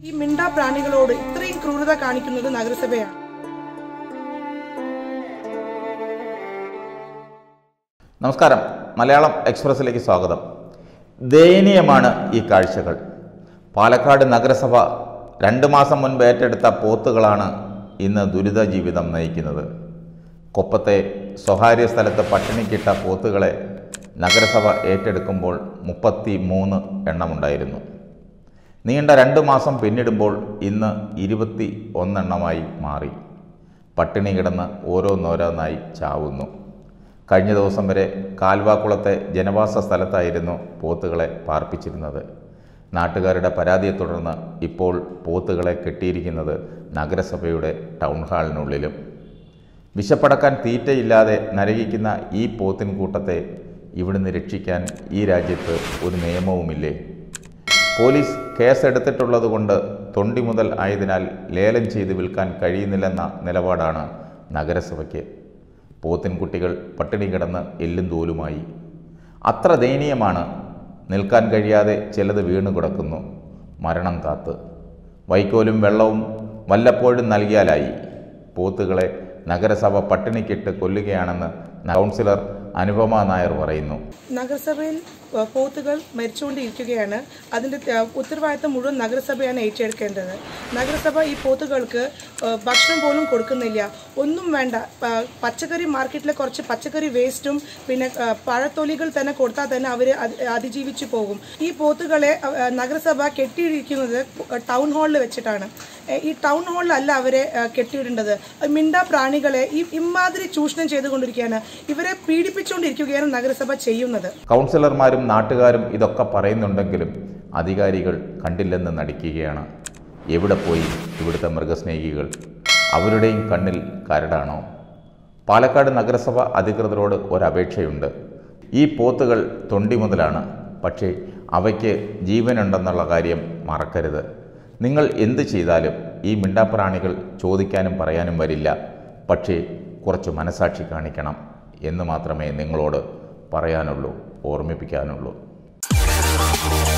ഈ മിണ്ടാ പ്രാണികളോട് ഇത്രയും ക്രൂരത കാണിക്കുന്നത് നഗരസഭയാണ് നമസ്കാരം മലയാളം എക്സ്പ്രസ്സിലേക്ക് സ്വാഗതം ദയനീയമാണ് ഈ കാഴ്ചകൾ പാലക്കാട് നഗരസഭ രണ്ട് മാസം മുൻപ് ഏറ്റെടുത്ത പോത്തുകളാണ് ഇന്ന് ദുരിത ജീവിതം നയിക്കുന്നത് കൊപ്പത്തെ സ്വകാര്യ സ്ഥലത്ത് പട്ടിണിക്കിട്ട പോത്തുകളെ നഗരസഭ ഏറ്റെടുക്കുമ്പോൾ മുപ്പത്തി മൂന്ന് എണ്ണമുണ്ടായിരുന്നു നീണ്ട രണ്ട് മാസം പിന്നിടുമ്പോൾ ഇന്ന് ഇരുപത്തി ഒന്നെണ്ണമായി മാറി പട്ടിണി കിടന്ന് ഓരോന്നോരോന്നായി ചാവുന്നു കഴിഞ്ഞ ദിവസം വരെ കാൽവാക്കുളത്തെ ജനവാസ സ്ഥലത്തായിരുന്നു പോത്തുകളെ പാർപ്പിച്ചിരുന്നത് നാട്ടുകാരുടെ പരാതിയെ തുടർന്ന് ഇപ്പോൾ പോത്തുകളെ കെട്ടിയിരിക്കുന്നത് നഗരസഭയുടെ ടൗൺ ഹാളിനുള്ളിലും വിശപ്പടക്കാൻ തീറ്റയില്ലാതെ നരകിക്കുന്ന ഈ പോത്തിൻ കൂട്ടത്തെ ഇവിടുന്ന് രക്ഷിക്കാൻ ഈ രാജ്യത്ത് ഒരു നിയമവുമില്ലേ പോലീസ് കേസെടുത്തിട്ടുള്ളത് കൊണ്ട് തൊണ്ടി മുതൽ ആയതിനാൽ ലേലം ചെയ്ത് വിൽക്കാൻ കഴിയുന്നില്ലെന്ന നിലപാടാണ് നഗരസഭയ്ക്ക് പോത്തിൻകുട്ടികൾ പട്ടിണി കിടന്ന് എല്ലും തോലുമായി അത്ര ദയനീയമാണ് നിൽക്കാൻ കഴിയാതെ ചിലത് വീണു കിടക്കുന്നു മരണം കാത്ത് വൈക്കോലും വെള്ളവും വല്ലപ്പോഴും നൽകിയാലായി പോത്തുകളെ നഗരസഭ പട്ടിണിക്കിട്ട് കൊല്ലുകയാണെന്ന് കൗൺസിലർ അനുപമ നായർ പറയുന്നു നഗരസഭയിൽ ഏഹ്, പോത്തുകൾ മരിച്ചുകൊണ്ടിരിക്കുകയാണ് അതിന്റെ ഏഹ്, ഉത്തരവാദിത്തം മുഴുവൻ നഗരസഭയാണ് ഏറ്റെടുക്കേണ്ടത് നഗരസഭ ഈ പോത്തുകൾക്ക് ഏഹ്, ഭക്ഷണം പോലും കൊടുക്കുന്നില്ല ഒന്നും വേണ്ട പ- പച്ചക്കറി മാർക്കറ്റിലെ കുറച്ച് പച്ചക്കറി വേസ്റ്റും പിന്നെ ഏഹ്, പഴത്തൊലികൾ തന്നെ കൊടുത്താൽ തന്നെ അവർ അതിജീവിച്ചു പോകും ഈ പോത്തുകളെ ഏഹ്, നഗരസഭ കെട്ടിയിരിക്കുന്നത് ടൗൺ ഹാളിൽ വെച്ചിട്ടാണ് ഏഹ്, ഈ ടൗൺ ഹാളിലല്ല അവരെ ഏഹ്, കെട്ടിയിടേണ്ടത് മിണ്ട പ്രാണികളെ ഈ ഇമാതിരി ചൂഷണം ചെയ്തുകൊണ്ടിരിക്കുകയാണ് ഇവരെ പീഡിപ്പിച്ചുകൊണ്ടിരിക്കുകയാണ് നഗരസഭ ചെയ്യുന്നത് കൗൺസിലർമാരും നാട്ടുകാരും ഇതൊക്കെ പറയുന്നുണ്ടെങ്കിലും അധികാരികൾ കണ്ടില്ലെന്ന് നടിക്കുകയാണ് എവിടെ പോയി ഇവിടുത്തെ മൃഗസ്നേഹികൾ അവരുടെയും കണ്ണിൽ കരടാണോ പാലക്കാട് നഗരസഭ അധികൃതരോട് ഒരപേക്ഷയുണ്ട് ഈ പോത്തുകൾ തൊണ്ടി മുതലാണ് പക്ഷേ അവയ്ക്ക് ജീവനുണ്ടെന്നുള്ള കാര്യം മറക്കരുത് നിങ്ങൾ എന്ത് ചെയ്താലും ഈ മിണ്ടാപ്രാണികൾ ചോദിക്കാനും പറയാനും വരില്ല പക്ഷേ കുറച്ച് മനസാക്ഷി കാണിക്കണം എന്ന് മാത്രമേ നിങ്ങളോട് പറയാനുള്ളൂ ഓർമ്മിപ്പിക്കാനുള്ളൂ